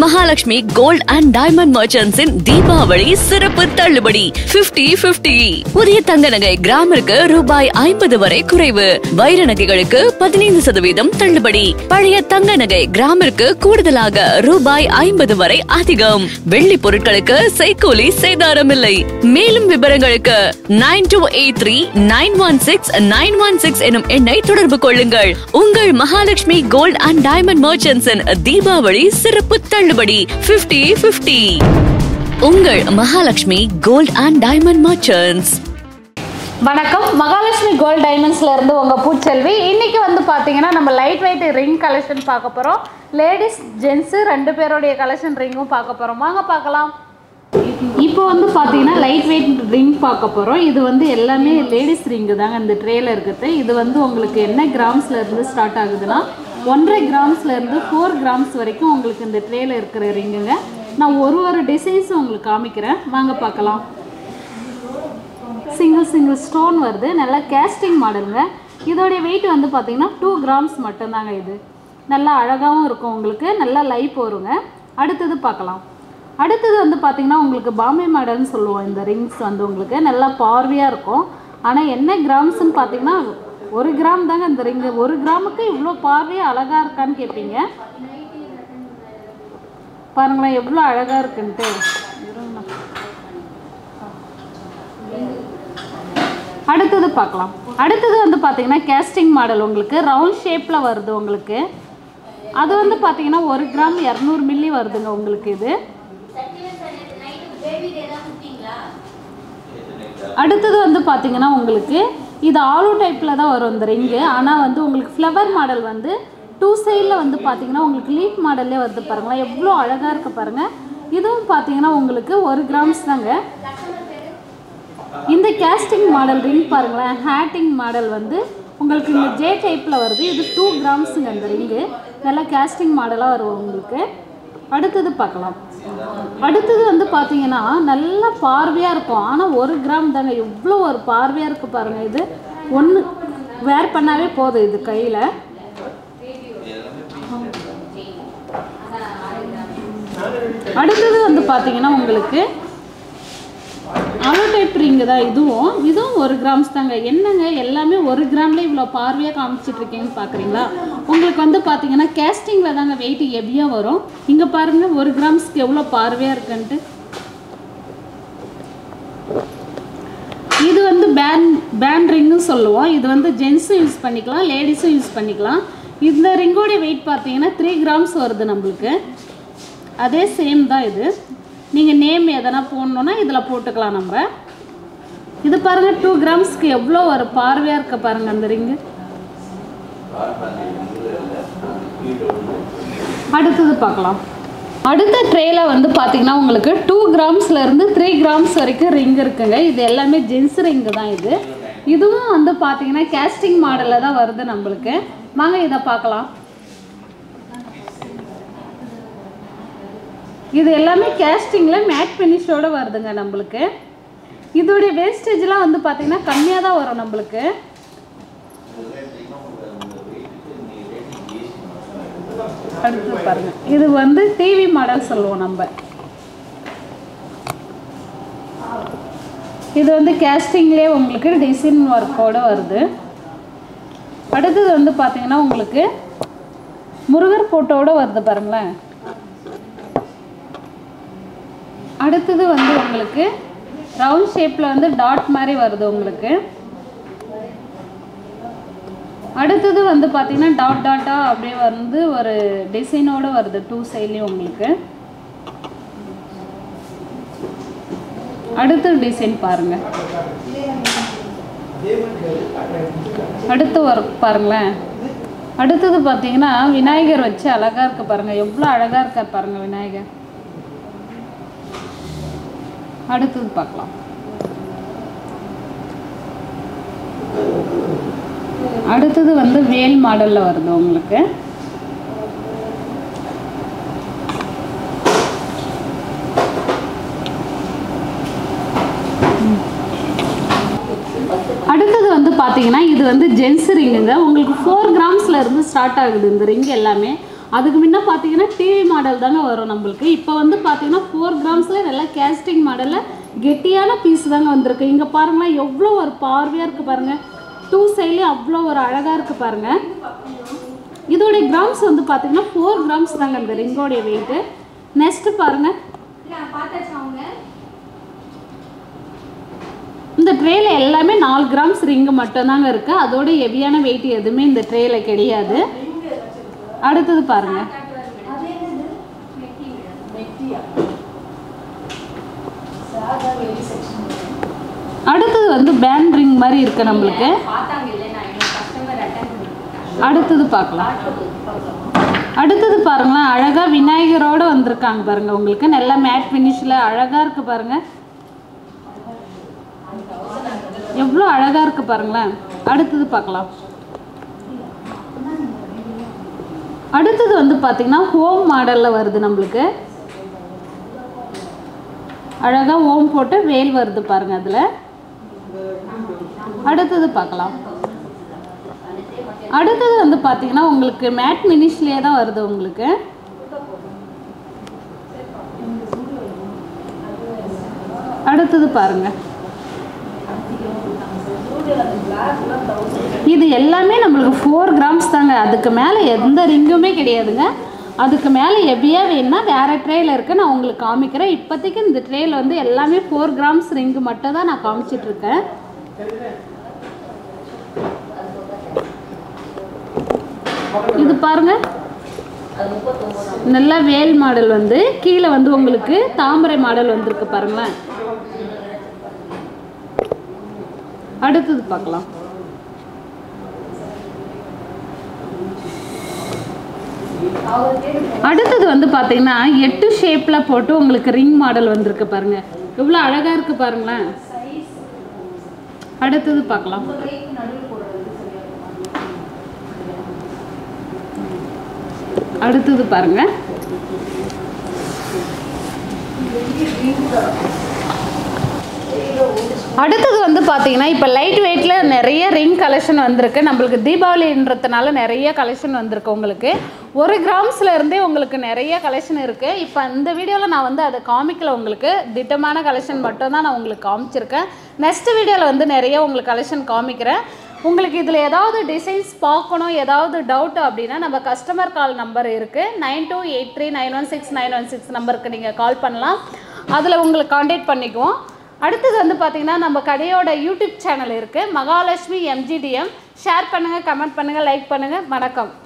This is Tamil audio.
மகாலட்சுமி கோல்ட் அண்ட் டைமண்ட் மர்ச்சன்ட்ஸின் தீபாவளி சிறப்பு தள்ளுபடி 50 50 புதிய தங்க நகை கிராமிற்கு ரூபாய் ஐம்பது வரை குறைவு வைர நகைகளுக்கு பதினைந்து சதவீதம் தள்ளுபடி பழைய தங்க நகை கிராமிற்கு கூடுதலாக ரூபாய் ஐம்பது வரை அதிகம் வெள்ளி பொருட்களுக்கு செய்கூலி சேதாரம் இல்லை மேலும் விவரங்களுக்கு nine two eight three nine one six nine one six எனும் எண்ணை தொடர்பு கொள்ளுங்கள் உங்கள் மகாலட்சுமி கோல்ட் அண்ட் டைமண்ட் மர்ச்சன்ட்ஸின் தீபாவளி சிறப்பு தள்ளுபடி 50 50 உங்கள் Mahalakshmi gold and diamond merchants வணக்கம் மகாலட்சுமி கோல்ட் டைமண்ட்ஸ்ல இருந்து உங்க பூச்செல்வி இன்னைக்கு வந்து பாத்தீங்கன்னா நம்ம லைட் வெயிட் ரிங் கலெக்ஷன் பார்க்க போறோம் லேடிஸ் ஜென்ஸ் ரெண்டு பேருடைய கலெக்ஷன் ரிங்கும் பார்க்க போறோம் வாங்க பார்க்கலாம் இப்போ வந்து பார்த்தீங்கன்னா லைட் வெயிட் ரிங் பார்க்க போகிறோம் இது வந்து எல்லாமே லேடிஸ் ரிங்கு தாங்க இந்த ட்ரேல இருக்குது இது வந்து உங்களுக்கு என்ன கிராம்ஸ்ல இருந்து ஸ்டார்ட் ஆகுதுன்னா ஒன்றரை கிராம்ஸ்ல இருந்து ஃபோர் கிராம்ஸ் வரைக்கும் உங்களுக்கு இந்த ட்ரேல இருக்கிற ரிங்குங்க நான் ஒரு ஒரு டிசைன்ஸும் உங்களுக்கு காமிக்கிறேன் வாங்க பார்க்கலாம் சிங்கிள் சிங்கிள் ஸ்டோன் வருது நல்லா கேஸ்டிங் மாடலுங்க இதோடைய வெயிட் வந்து பார்த்தீங்கன்னா டூ கிராம்ஸ் மட்டும்தாங்க இது நல்லா அழகாகவும் இருக்கும் உங்களுக்கு நல்லா லைஃப் வருங்க அடுத்தது பார்க்கலாம் அடுத்தது வந்து பார்த்தீங்கன்னா உங்களுக்கு பாம்பே மாடல்னு சொல்லுவோம் இந்த ரிங்ஸ் வந்து உங்களுக்கு நல்லா பார்வையாக இருக்கும் ஆனால் என்ன கிராம்ஸ்ன்னு பார்த்தீங்கன்னா ஒரு கிராம் தாங்க இந்த ரிங்கு ஒரு கிராமுக்கு இவ்வளோ பார்வையாக அழகாக இருக்கான்னு கேட்பீங்க பாருங்களேன் எவ்வளோ அழகாக இருக்குன்ட்டு இருங்க. அடுத்தது பார்க்கலாம் அடுத்தது வந்து பார்த்தீங்கன்னா கேஸ்டிங் மாடல் உங்களுக்கு ரவுண்ட் ஷேப்பில் வருது உங்களுக்கு அது வந்து பார்த்தீங்கன்னா ஒரு கிராம் இரநூறு மில்லி வருதுங்க உங்களுக்கு இது அடுத்தது வந்து பார்த்தீங்கன்னா உங்களுக்கு இது ஆலு டைப்பில் தான் வரும் இந்த ரிங்கு ஆனால் வந்து உங்களுக்கு ஃப்ளவர் மாடல் வந்து டூ சைடில் வந்து பார்த்தீங்கன்னா உங்களுக்கு லீஃப் மாடல்லே வருது பாருங்களேன் எவ்வளோ அழகாக இருக்கு பாருங்கள் இதுவும் பார்த்தீங்கன்னா உங்களுக்கு ஒரு கிராம்ஸ் தாங்க இந்த கேஸ்டிங் மாடல் ரிங் பாருங்களேன் ஹேட்டிங் மாடல் வந்து உங்களுக்கு இந்த ஜே டைப்பில் வருது இது டூ கிராம்ஸுங்க இந்த ரிங்கு நல்லா கேஸ்டிங் மாடலாக வரும் உங்களுக்கு அடுத்தது பார்க்கலாம் அடுத்தது வந்து பார்த்தீங்கன்னா நல்லா பார்வையாக இருக்கும் ஆனால் ஒரு கிராம் தாங்க எவ்வளோ ஒரு பார்வையாக இருக்குது பாருங்கள் இது ஒன்று வேர் பண்ணாவே போதும் இது கையில் அடுத்தது வந்து பார்த்தீங்கன்னா உங்களுக்கு அலோ டைப் ரிங்கு தான் இதுவும் இதுவும் ஒரு கிராம்ஸ் தாங்க என்னங்க எல்லாமே ஒரு கிராம்ல இவ்வளோ பார்வையாக காமிச்சிட்டு இருக்கீங்கன்னு பார்க்குறீங்களா உங்களுக்கு வந்து பார்த்தீங்கன்னா கேஸ்டிங்கில் தாங்க வெயிட் ஹெவியாக வரும் இங்கே பாருங்க ஒரு கிராம்ஸ்க்கு எவ்வளோ பார்வையாக இருக்குன்ட்டு இது வந்து பேன் பேன் ரிங்கும் சொல்லுவோம் இது வந்து ஜென்ஸும் யூஸ் பண்ணிக்கலாம் லேடிஸும் யூஸ் பண்ணிக்கலாம் இந்த ரிங்கோடைய வெயிட் பார்த்தீங்கன்னா த்ரீ கிராம்ஸ் வருது நம்மளுக்கு அதே சேம் தான் இது நீங்கள் நேம் எதனா போடணுன்னா இதில் போட்டுக்கலாம் நம்ம இது பாருங்கள் டூ கிராம்ஸ்க்கு எவ்வளோ ஒரு பார்வையாக இருக்க பாருங்கள் அந்த ரிங்கு அடுத்தது பார்க்கலாம் அடுத்த ட்ரேல வந்து பார்த்தீங்கன்னா உங்களுக்கு டூ கிராம்ஸ்லேருந்து த்ரீ கிராம்ஸ் வரைக்கும் ரிங் இருக்குங்க இது எல்லாமே ஜென்ஸ் ரிங்கு தான் இது இதுவும் வந்து பார்த்தீங்கன்னா கேஸ்டிங் மாடலில் தான் வருது நம்மளுக்கு வாங்க இதை பார்க்கலாம் இது எல்லாமே கேஸ்டிங்கில் மேட் ஃபினிஷோட வருதுங்க நம்மளுக்கு இதோடைய வேஸ்டேஜ்லாம் வந்து பார்த்தீங்கன்னா கம்மியாக தான் வரும் நம்மளுக்கு அடுத்து பாருங்க இது வந்து டிவி மாடல் சொல்லுவோம் நம்ம இது வந்து கேஸ்டிங்லேயே உங்களுக்கு டிசைன் ஒர்க்கோட வருது அடுத்தது வந்து பார்த்தீங்கன்னா உங்களுக்கு முருகர் போட்டோட வருது பாருங்களேன் அடுத்தது வந்து உங்களுக்கு ரவுண்ட் ஷேப்பில் வந்து டாட் மாதிரி வருது உங்களுக்கு அடுத்தது வந்து பார்த்தீங்கன்னா டாட் டாட்டாக அப்படியே வந்து ஒரு டிசைனோட வருது டூ சைட்லேயும் உங்களுக்கு அடுத்த டிசைன் பாருங்க அடுத்து ஒர்க் பாருங்களேன் அடுத்தது பார்த்தீங்கன்னா விநாயகர் வச்சு அழகாக இருக்கு பாருங்க எவ்வளோ அழகாக இருக்கார் பாருங்க விநாயகர் அடுத்தது பார்க்கலாம் அடுத்தது வந்து வேல் மாடலில் வருது உங்களுக்கு அடுத்தது வந்து பார்த்தீங்கன்னா இது வந்து ஜென்ஸ் ரிங்குங்க உங்களுக்கு ஃபோர் கிராம்ஸ்ல இருந்து ஸ்டார்ட் ஆகுது இந்த ரிங் எல்லாமே அதுக்கு முன்ன பார்த்தீங்கன்னா டிவி மாடல் தாங்க வரும் நம்மளுக்கு இப்போ வந்து பார்த்தீங்கன்னா ஃபோர் கிராம்ஸில் நல்லா கேஸ்டிங் மாடலில் கெட்டியான பீஸ் தாங்க வந்திருக்கு இங்கே பாருங்களேன் எவ்வளோ ஒரு பார்வையாக இருக்குது பாருங்கள் டூ சைட்லேயும் அவ்வளோ ஒரு அழகாக இருக்குது பாருங்கள் இதோடைய கிராம்ஸ் வந்து பார்த்தீங்கன்னா ஃபோர் கிராம்ஸ் தாங்க இந்த ரிங்கோடைய வெயிட்டு நெக்ஸ்ட்டு பாருங்கள் இந்த ட்ரேல எல்லாமே நாலு கிராம்ஸ் ரிங்கு மட்டும்தாங்க இருக்குது அதோட ஹெவியான வெயிட் எதுவுமே இந்த ட்ரேல கிடையாது அடுத்தது பாருங்க அடுத்தது வந்து பேண்ட் ரிங் மாதிரி இருக்கு நம்மளுக்கு அடுத்தது பார்க்கலாம் அடுத்தது பாருங்களேன் அழகா விநாயகரோட வந்திருக்காங்க பாருங்க உங்களுக்கு நல்ல மேட் ஃபினிஷில் அழகா இருக்கு பாருங்க எவ்வளோ அழகா இருக்கு பாருங்களேன் அடுத்தது பார்க்கலாம் அடுத்தது வந்து பார்த்தீங்கன்னா ஹோம் மாடலில் வருது நம்மளுக்கு அழகா ஓம் போட்டு வேல் வருது பாருங்க அதில் அடுத்தது பார்க்கலாம் அடுத்தது வந்து பார்த்தீங்கன்னா உங்களுக்கு மேட் மினிஷ்லேயே தான் வருது உங்களுக்கு அடுத்தது பாருங்க இது எல்லாமே நம்மளுக்கு ஃபோர் கிராம்ஸ் தாங்க அதுக்கு மேலே எந்த ரிங்குமே கிடையாதுங்க அதுக்கு மேலே ஹெவியாக வேணும்னா வேறு ட்ரேயில் இருக்குது நான் உங்களுக்கு காமிக்கிறேன் இப்போதைக்கு இந்த ட்ரேயில் வந்து எல்லாமே ஃபோர் கிராம்ஸ் ரிங்கு மட்டும் தான் நான் காமிச்சிட்ருக்கேன் இது பாருங்க நல்ல வேல் மாடல் வந்து கீழே வந்து உங்களுக்கு தாமரை மாடல் வந்திருக்கு பாருங்களேன் அடுத்தது பார்க்கலாம் அடுத்தது வந்து பார்த்தீங்கன்னா எட்டு ஷேப்பில் போட்டு உங்களுக்கு ரிங் மாடல் வந்திருக்கு பாருங்க எவ்வளோ அழகாக இருக்கு பாருங்களேன் அடுத்தது பார்க்கலாம் அடுத்தது பாருங்க அடுத்தது வந்து பார்த்தீங்கன்னா இப்போ லைட் வெயிட்டில் நிறைய ரிங் கலெக்ஷன் வந்திருக்கு நம்மளுக்கு தீபாவளின்றதுனால நிறைய கலெக்ஷன் வந்திருக்கு உங்களுக்கு ஒரு கிராம்ஸ்ல இருந்தே உங்களுக்கு நிறைய கலெக்ஷன் இருக்குது இப்போ இந்த வீடியோவில் நான் வந்து அதை காமிக்கல உங்களுக்கு திட்டமான கலெக்ஷன் மட்டும் தான் நான் உங்களுக்கு காமிச்சிருக்கேன் நெக்ஸ்ட் வீடியோவில் வந்து நிறைய உங்களுக்கு கலெக்ஷன் காமிக்கிறேன் உங்களுக்கு இதில் ஏதாவது டிசைன்ஸ் பார்க்கணும் ஏதாவது டவுட் அப்படின்னா நம்ம கஸ்டமர் கால் நம்பர் இருக்குது nine two eight three nine one six nine one six நம்பருக்கு நீங்கள் கால் பண்ணலாம் அதில் உங்களுக்கு காண்டாக்ட் பண்ணிக்குவோம் அடுத்தது வந்து பார்த்தீங்கன்னா நம்ம கடையோட யூடியூப் சேனல் இருக்குது மகாலட்சுமி எம்ஜிடிஎம் ஷேர் பண்ணுங்கள் கமெண்ட் பண்ணுங்கள் லைக் பண்ணுங்கள் வணக்கம்